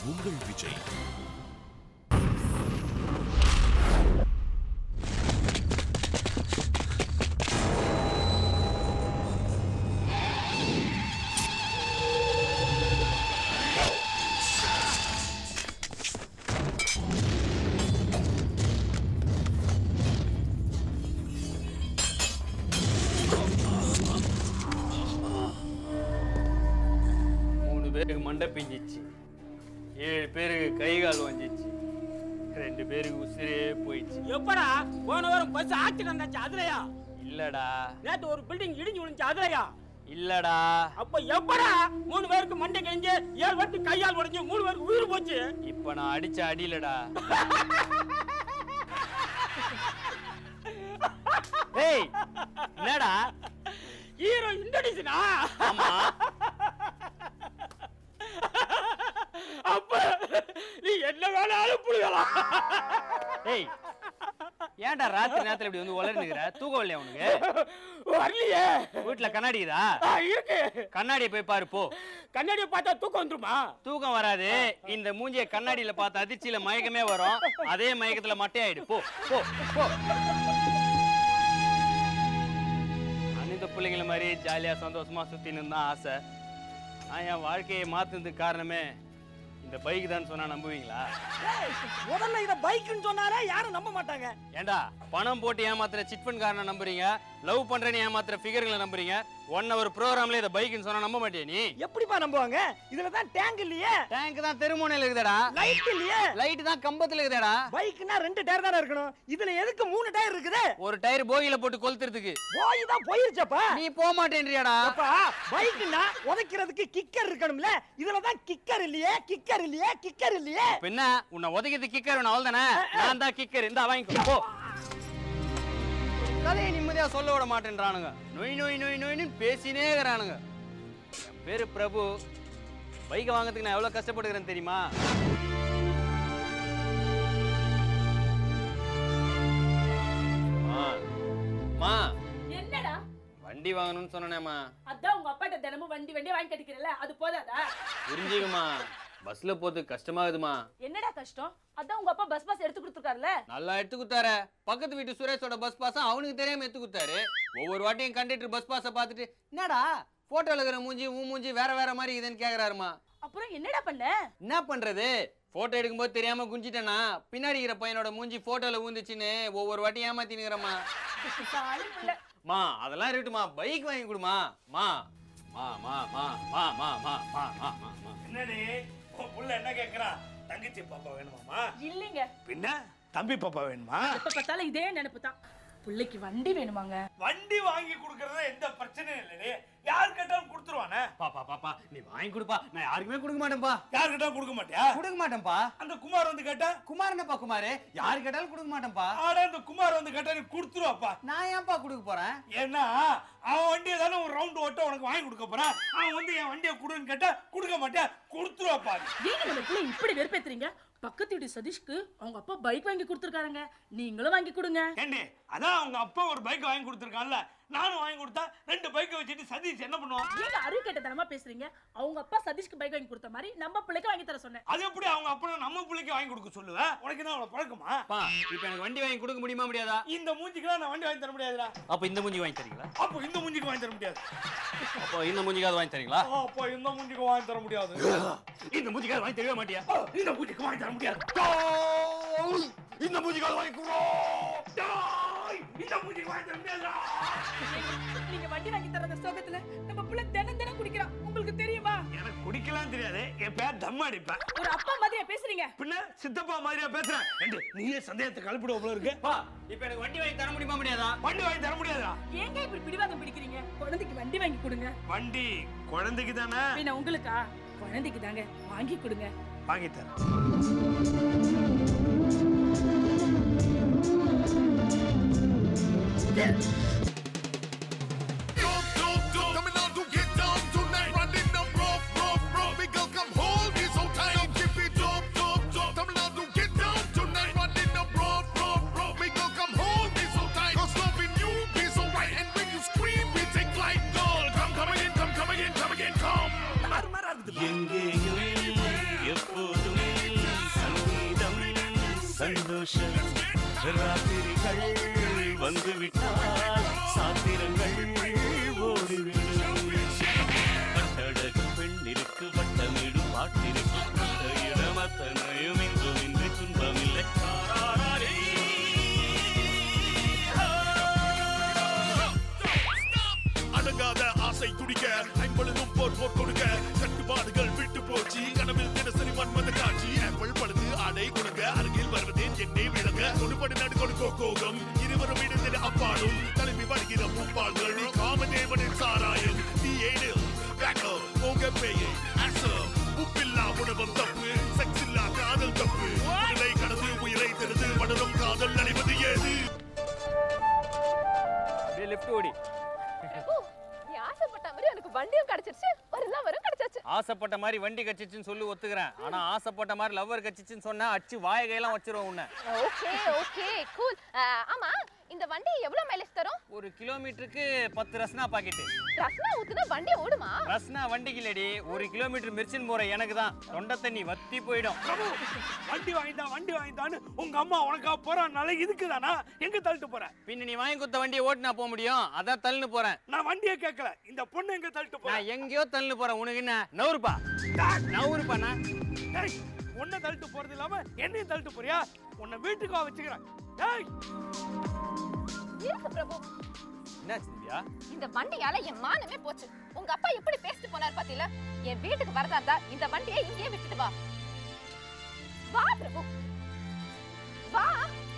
உங்கள் விஜய் மூணு பேருக்கு மண்டை பிஞ்சிச்சு ஏழு பேருக்கு கை கால் வஞ்சிச்சு ரெண்டு பேருக்கு உசிரே போயிடுச்சு எப்படா போன வாரம் பஸ் ஆக்சிடென்ட் ஆச்சு அதுலயா இல்லடா நேத்து ஒரு பில்டிங் இடிஞ்சு விழுந்துச்சு அதுலயா இல்லடா அப்ப எப்படா மூணு பேருக்கு மண்டை கிழிஞ்சு ஏழு பேருக்கு கையால் உடைஞ்சு மூணு பேருக்கு உயிர் போச்சு இப்ப நான் அடிச்ச அடியிலடா ஏய் என்னடா ஹீரோ இன்ட்ரடியூஷனா ஆமா அப்ப நீ என்ன வேணாலும் புரியலாம் ஏய் ஏன்டா ராத்திரி நேரத்துல இப்படி வந்து உளர்ந்துக்கிற தூக்கம் இல்லையா உனக்கு வரலையே வீட்டுல கண்ணாடி இதா ஆ, இருக்கு கண்ணாடியை போய் பாரு போ கண்ணாடியை பார்த்தா தூக்கம் வந்துருமா தூக்கம் வராது இந்த மூஞ்சிய கண்ணாடியில பார்த்த அதிர்ச்சியில மயக்கமே வரும் அதே மயக்கத்துல மட்டே ஆயிடு போ போ போ அனித பிள்ளைங்கள மாதிரி ஜாலியா சந்தோஷமா சுத்தின்னு தான் ஆசை நான் என் வாழ்க்கையை மாத்துனதுக்கு காரணமே இந்த பைக் தான் சொன்னா நம்புவீங்களா முதல்ல இத பைக்குன்னு சொன்னாலே யாரும் நம்ப மாட்டாங்க ஏண்டா பணம் போட்டு ஏமாத்துற சிட் ஃபண்ட் காரனை நம்புறீங்க லவ் பண்றேன்னு ஏமாத்துற ஃபிகர்களை நம்புறீங்க ஒன் ஹவர் ப்ரோக்ராம்ல இதை பைக்குன்னு சொன்னா நம்ப மாட்டியா நீ எப்படிப்பா நம்புவாங்க இதுல தான் டேங்க் இல்லையே டேங்க் தான் தெருமுனையில இருக்குதாடா லைட் இல்லையே லைட் தான் கம்பத்துல இருக்குதாடா பைக்குனா ரெண்டு டயர் தானே இருக்கணும் இதுல எதுக்கு மூணு டயர் இருக்குது ஒரு டயர் போகில போட்டு கொளுத்துறதுக்கு போய் தான் போயிருச்சப்பா நீ போக மாட்டேன்றியாடா அப்பா பைக்குனா உதைக்கிறதுக்கு கிக்கர் இருக்கணும்ல இதுல தான் கிக்கர் இல்லையே கிக்கர் இல்லையே கிக்கர் இல்லையே பின்ன உன்னை உதைக்கிறது கிக்கர் வேணும் அவ்வளவுதானே நான் தான் கிக்கர் இந்த வாங்கிக்கோ போ கதையை நிம்மதியா சொல்ல விட மாட்டேன்றானுங்க நொய் நொய் நொய் நொய்னு பேசினே இருக்கிறானுங்க என் பேரு பிரபு பைக்கை வாங்குறதுக்கு நான் எவ்வளவு கஷ்டப்படுகிறேன் தெரியுமா மா, மா என்னடா வண்டி வாங்கணும்னு சொன்னேம்மா அதான் உங்க அப்பாட்ட தினமும் வண்டி வண்டி வாங்கி கட்டிக்கிறல அது போதாதா புரிஞ்சுக்குமா பஸ்ல போறதுக்கு கஷ்டமாகுதுமா என்னடா கஷ்டம் அதான் உங்க அப்பா பஸ் பாஸ் எடுத்து கொடுத்துருக்காருல நல்லா எடுத்து குத்தார பக்கத்து வீட்டு சுரேஷோட பஸ் பாஸ் அவனுக்கு தெரியாம எடுத்து குத்தாரு ஒவ்வொரு வாட்டியும் கண்டக்டர் பஸ் பாஸை பார்த்துட்டு என்னடா போட்டோல இருக்கிற மூஞ்சி உன் மூஞ்சி வேற வேற மாதிரி இதுன்னு கேக்குறாருமா அப்புறம் என்னடா பண்ண என்ன பண்றது போட்டோ எடுக்கும்போது தெரியாம குஞ்சிட்டேனா பின்னாடி இருக்கிற பையனோட மூஞ்சி போட்டோல ஊந்துச்சுன்னு ஒவ்வொரு வாட்டியும் ஏமாத்தினுக்கிறமா சாலி புள்ள. மா அதெல்லாம் இருக்கட்டுமா பைக் வாங்கி கொடுமா மா மா மா மா மா மா மா மா மா மா மா என்னடி உன் புள்ள என்ன கேக்குறான் தங்கச்சி பாப்பா வேணுமாமா இல்லைங்க பின்ன தம்பி பாப்பா வேணுமா எப்ப பார்த்தாலும் இதே நினைப்பு தான் பிள்ளைக்கு வண்டி வேணுமாங்க வண்டி வாங்கி கொடுக்கறதுல எந்த பிரச்சனையும் இல்லடி யார் கேட்டாலும் கொடுத்துருவானே பாப்பா பாப்பா நீ வாங்கி கொடுப்பா நான் யாருக்குமே கொடுக்க மாட்டேன்ப்பா யார் கேட்டாலும் கொடுக்க மாட்டியா கொடுக்க மாட்டேன்ப்பா அந்த குமார் வந்து கேட்டா குமார் என்னப்பா குமார் யாரு கேட்டாலும் கொடுக்க மாட்டேன்ப்பா ஆடா அந்த குமார் வந்து கேட்டா நீ கொடுத்துருவாப்பா நான் ஏன்ப்பா கொடுக்க போறேன் ஏன்னா அவன் வண்டியை தானே ஒரு ரவுண்ட் ஓட்ட உனக்கு வாங்கி கொடுக்க போறான் அவன் வந்து என் வண்டியை கொடுன்னு கேட்டா கொடுக்க மாட்டியா கொடுத்துருவாப்பா ஏங்க நம்ம பிள்ளை இப்படி வெறுப்பேத்துறீங்க பக்கத்து வீட்டு சதீஷ்க்கு அவங்க அப்பா பைக் வாங்கி கொடுத்துருக்காருங்க நீங்களும் வாங்கி கொடுங்க ஏண்டி அதான் அவங்க அப்பா ஒரு பைக் வாங்கி கொடுத்துருக்கான்ல நானும் வாங்கி கொடுத்தா ரெண்டு பைக்கை வச்சுட்டு சதீஷ் என்ன பண்ணுவான் ஏங்க அறிவு கேட்டதனமா பேசுறீங்க அவங்க அப்பா சதீஷ்க்கு பைக் வாங்கி கொடுத்த மாதிரி நம்ம பிள்ளைக்கு வாங்கி தர சொன்னேன் அது எப்படி அவங்க அப்பா நம்ம பிள்ளைக்கு வாங்கி கொடுக்க சொல்லுவேன் உனக்கு என்ன அவ்வளவு பழக்கமா பா இப்போ எனக்கு வண்டி வாங்கி கொடுக்க முடியுமா முடியாதா இந்த மூஞ்சிக்கெல்லாம் நான் வண்டி வாங்கி தர முடியாதுடா அப்போ இந்த மூஞ்சி வாங்கி தரீங்களா அப்போ இந்த மூஞ்சிக்கு வாங்கி தர முடியாது அப்போ இந்த மூஞ்சிக்காவது வாங்கி தரீங்களா அப்போ இந்த மூஞ்சிக்கு வாங்கி தர முடியாது இந்த மூஞ்சிக்காவது வாங்கி தரவே மாட்டியா இந்த மூஞ்சிக்கு வாங்கி தர முடியாது இந்த மூஞ்சிக்காவது வாங்கி டேய், இந்த மூஞ்சிக்கு வாங்கி தர முடியாதுடா நீங்க வண்டி வாங்கி தர சோகத்துல நம்ம பிள்ளை தினம் தினம் குடிக்கிறான் உங்களுக்கு தெரியுமா எனக்கு குடிக்கலாம் தெரியாது என் பேர் தம் அடிப்பேன் ஒரு அப்பா மாதிரியா பேசுறீங்க பின்ன சித்தப்பா மாதிரியா பேசுறேன் ஏண்டி, நீயே சந்தேகத்தை கலப்பிடுவ போல இருக்கு பா இப்போ எனக்கு வண்டி வாங்கி தர முடியுமா முடியாதா வண்டி வாங்கி தர முடியாதுடா ஏங்க இப்படி பிடிவாதம் பிடிக்கிறீங்க குழந்தைக்கு வண்டி வாங்கி கொடுங்க வண்டி குழந்தைக்கு தானே பின்ன உங்களுக்கா குழந்தைக்கு தாங்க வாங்கி கொடுங்க வாங்கி தரேன் Coming on to get down tonight, running up rough, rough, rough. Big girl, come hold me so tight. Keep it up, up, up. Coming on to get down tonight, running up rough, rough, rough. Big girl, come hold me so tight. Cause loving you be so right. And when you scream, we take flight. Girl, come, come again, come, come again, come again, come. எங்கேயும் எப்போதுமே சந்தோஷம் ராத்திரிகள் வந்து விட்டால் சாத்திரங்கள் ஓடிவிடும் கட்டழகு பெண்ணிற்கு வட்டமிடும் பாட்டிற்கு பட்ட இடம் அத்தனையும் இன்றும் இன்றி துன்பமில்லை தாராரே. அடங்காத ஆசை துடிக்க ஐம்பொழுதும் போர் போர் கொடுக்க கட்டுப்பாடுகள் விட்டு போச்சு கனவில் தினசரி மன்மத காட்சி ஆப்பிள் பழுது ஆடை கொடுங்க அருகில் வருவதேன் என்னை விளங்க கொடுபடி நடு கொடுக்கோ கோகம் இருவரும் இணைந்திட அப்பாடும் தலைவி வருகிற பூப்பாள்கள் நீ காமதேவனின் சாராயம் நீ ஏனில் பேக்கோ போக பேயே ஆசம் உப்பில்லா உணவம் தப்பு செக்ஸ் இல்லா காதல் தப்பு உடலை கடந்து உயிரை தெரிந்து படரும் காதல் நடைவது ஏது அப்படியே லெஃப்ட் ஓடி நீ ஆசைப்பட்ட மாதிரி எனக்கு வண்டியும் கிடைச்சிருச்சு ஒரு லவரும் கிடைச்சாச்சு ஆசைப்பட்ட மாதிரி வண்டி கச்சிச்சுன்னு சொல்லி ஒத்துக்கிறேன் ஆனா ஆசைப்பட்ட மாதிரி லவ்வர் கச்சிச்சுன்னு சொன்னா அடிச்சு வாய கையெல்லாம் வச்சிருவோம் உன்னை ஓகே ஓகே கூல் ஆமா இந்த வண்டி எவ்வளவு மைலேஜ் தரும் ஒரு கிலோமீட்டருக்கு பத்து ரஸ்னா பாக்கெட்டு ரஸ்னா ஊத்துனா வண்டி ஓடுமா ரஸ்னா வண்டிக்கு இல்லடி ஒரு கிலோமீட்டர் மிர்ச்சின் போற எனக்கு தான் தொண்டை தண்ணி வத்தி போயிடும் பிரபு வண்டி வாங்கிட்டா வண்டி வாங்கிட்டான்னு உங்க அம்மா உனக்கா போறானால இதுக்கு தானா எங்க தள்ளிட்டு போற பின்ன நீ வாங்கி கொடுத்த வண்டியை ஓட்டு நான் போக முடியும் அதான் தள்ளுன்னு போறேன் நான் வண்டியை கேட்கல இந்த பொண்ணு எங்க தள்ளிட்டு போற நான் எங்கேயோ தள்ளுன்னு போறேன் உனக்கு என்ன நவுறுப்பா நவுறுப்பா நான் டேய் உன்னை தள்ளிட்டு போறது இல்லாம என்னையும் தள்ளிட்டு போறியா உன்னை வீட்டுக்கா வச்சுக்கிறேன் டேய் இருக்கு பிரபு என்னாச்சு திவ்யா இந்த வண்டியால என் மானமே போச்சு உங்க அப்பா எப்படி பேசிட்டு போனார் பாத்தீங்களா என் வீட்டுக்கு வரதா இருந்தா இந்த வண்டியை இங்கேயே விட்டுட்டு வா வா பிரபு வா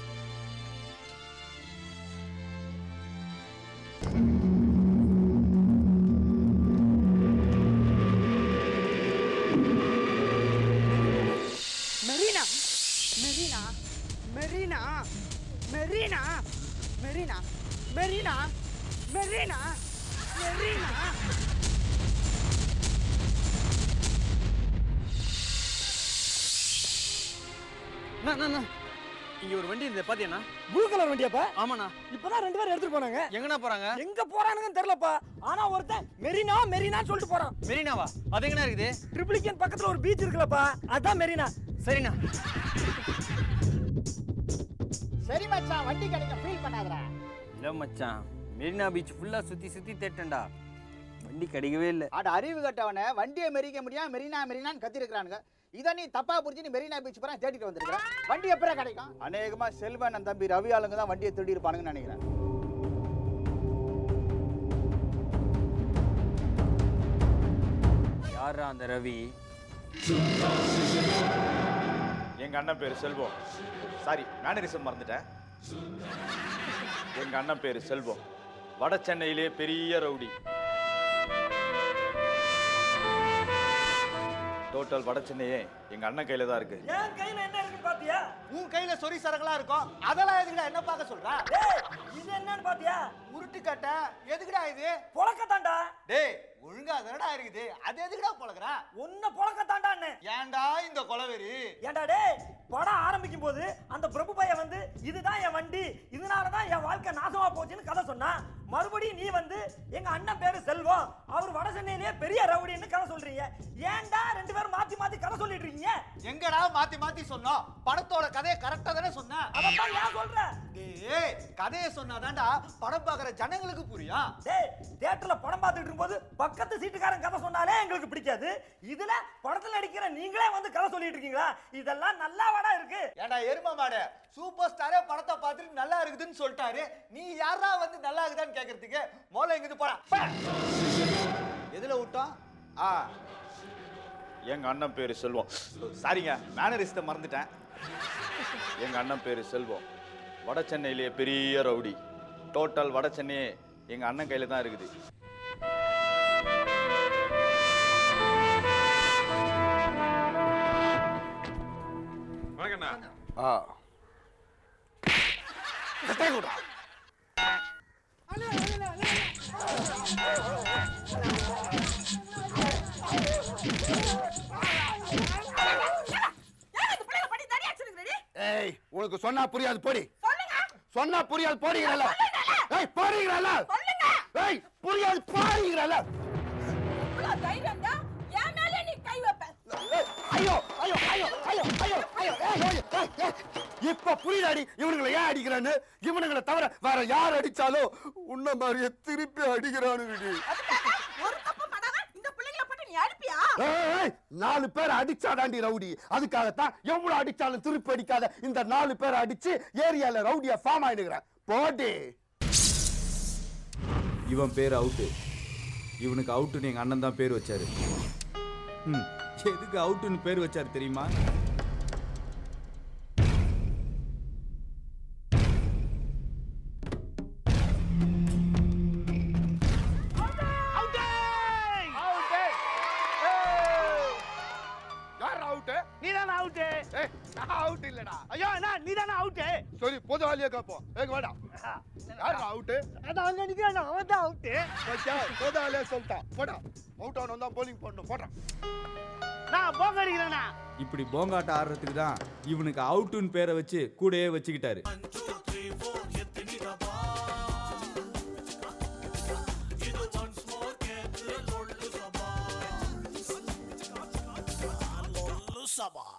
மெரினா மெரினா மெரினா மெரினா மெரினா மெரினா மெரினா மெரினா அண்ணா, அண்ணா, அண்ணா. இங்க ஒரு வண்டி இருந்தது பாத்தியாண்ணா ப்ளூ கலர் வண்டியாப்பா ஆமாண்ணா இப்பதான் ரெண்டு பேரும் எடுத்துட்டு போனாங்க எங்கண்ணா போறாங்க எங்க போறானுங்கன்னு தெரியலப்பா ஆனா ஒருத்தன் மெரினா மெரினான்னு சொல்லிட்டு போறான் மெரினாவா அது எங்கண்ணா இருக்குது ட்ரிபிளிகன் பக்கத்துல ஒரு பீச் இருக்குல்லப்பா அதான் மெரினா சரிண்ணா சரி மச்சான் வண்டி கிடைக்கும் ஃபீல் பண்ணாதடா இல்ல மச்சான் மெரினா பீச் ஃபுல்லா சுத்தி சுத்தி தேட்டேன்டா வண்டி கிடைக்கவே இல்லை அட அறிவு கட்டவன வண்டியை மெரிக்க முடியாம மெரினா மெரினான்னு கத்திருக்கிறானுங்க இதை நீ தப்பா புரிஞ்சு நீ மெரினா பீச் போறா தேடிட்டு வந்திருக்க வண்டி எப்பரா கிடைக்கும் அநேகமா செல்வன் அந்த தம்பி ரவி ஆளுங்க தான் வண்டியை தேடி இருப்பானுங்கன்னு நினைக்கிறேன் யாரா அந்த ரவி எங்க அண்ணன் பேரு செல்வம் சாரி மேனரிசம் மறந்துட்டேன் எங்க அண்ணன் பேரு செல்வம் வட சென்னையிலே பெரிய ரவுடி டோட்டல் வட சென்னையே எங்க அண்ணன் கையில தான் இருக்கு என் கையில என்ன இருக்கு பாத்தியா உன் கையில சொறி சரங்களா இருக்கும் அதெல்லாம் எதுக்குடா என்ன பார்க்க சொல்ற டேய் இது என்னன்னு பாத்தியா உருட்டு கட்ட எதுக்குடா இது பொழக்கத்தாண்டா டேய் ஒழுங்கா அதனடா இருக்குது அது எதுக்குடா பொழக்குற உன்ன பொழக்கத்தாண்டான்னு ஏன்டா இந்த கொலவெறி ஏண்டா டேய் படம் ஆரம்பிக்கும் போது அந்த பிரபு பையன் வந்து இதுதான் என் வண்டி இதனால தான் என் வாழ்க்கை நாசமா போச்சுன்னு கதை சொன்னான் மறுபடியும் நீ வந்து எங்க அண்ணன் பேரு செல்வம் அவர் வட சென்னையிலேயே பெரிய ரவுடின்னு கதை சொல்றீங்க ஏன்டா ரெண்டு பேரும் மாத்தி மாத்தி கதை சொல்லிட்டு இருக்கீங்க எங்கடா மாத்தி மாத்தி சொன்னோம் படத்தோட கதையை கரெக்டா தானே சொன்ன அதான் ஏன் சொல்ற டேய் கதையை சொன்னாதான்டா படம் பார்க்குற ஜனங்களுக்கு புரியும் டேய் தியேட்டர்ல படம் பார்த்துட்டு இருக்கும்போது பக்கத்து சீட்டுக்காரன் கதை சொன்னாலே எங்களுக்கு பிடிக்காது இதுல படத்துல நடிக்கிற நீங்களே வந்து கதை சொல்லிட்டு இருக்கீங்களா இதெல்லாம் நல்லா வாடா இருக்கு ஏன்டா எரும மாடு சூப்பர் ஸ்டாரே படத்தை பார்த்துட்டு நல்லா இருக்குதுன்னு சொல்லிட்டாரு நீ யாரா வந்து நல்லா இருக்குதான்னு கேட்கறதுக்கு முதல்ல இங்கிருந்து போடா போ. எதுல விட்டோம் ஆ எங்க அண்ணன் பேரு செல்வம் சாரிங்க மேனரிசத்தை மறந்துட்டேன் எங்க அண்ணன் பேரு செல்வம் வட சென்னையிலே பெரிய ரவுடி டோட்டல் வட சென்னையே எங்க அண்ணன் கையில தான் இருக்குது ஏய் உனக்கு சொன்னா புரியாது போடி சொன்னா புரியாது போறீங்கறல ஏய் போறீங்கறல ஏய் புரியாது போறீங்கறல ஐயோ ஐயோ ஐயோ ஐயோ ஐயோ ஐயோ ஏய், ஏய், ஏய், ஏய் இப்ப புரியுதாடி இவனுங்களை ஏன் அடிக்கிறான்னு இவனுங்களை தவிர வேற யார் அடிச்சாலும் உன்ன மாதிரியே திருப்பி அடிக்கிறானுங்கடி ஒரு தப்பு பண்ணாம இந்த பிள்ளைங்களை போட்டு நீ அடிப்பியா ஏய், நாலு பேர் அடிச்சாதாண்டி ரவுடி அதுக்காகத்தான் எவ்வளவு அடிச்சாலும் திருப்பி அடிக்காத இந்த நாலு பேரை அடிச்சு ஏரியால ரவுடியா ஃபார்ம் ஆயிடுகிறேன் போடி இவன் பேர் அவுட்டு இவனுக்கு அவுட்டுன்னு எங்கள் அண்ணன் தான் பேர் வச்சாரு ம் எதுக்கு அவுட்டுன்னு பேர் வச்சாரு தெரியுமா யார் அவுட் நீ தானே அவுட்டு ஏய் நான் அவுட் இல்லடா ஐயோ அண்ணா நீ தானே அவுட்டு சரி பொது ஆளியா கேப்போம் ஏங்க வேடா யார் அவுட் அதான் அங்க நிக்கிறான் அவன் தான் அவுட்டு பொது ஆளியா சொல்லிட்டான் போடா அவுட் ஆனவன் தான் போலிங் பண்ணணும் போடா நான் போக அடிக்கிறேண்ணா இப்படி போங்காட்டம் ஆடுறதுக்கு தான் இவனுக்கு அவுட்டுன்னு பேரை வச்சு கூடயே வச்சுக்கிட்டாரு சபா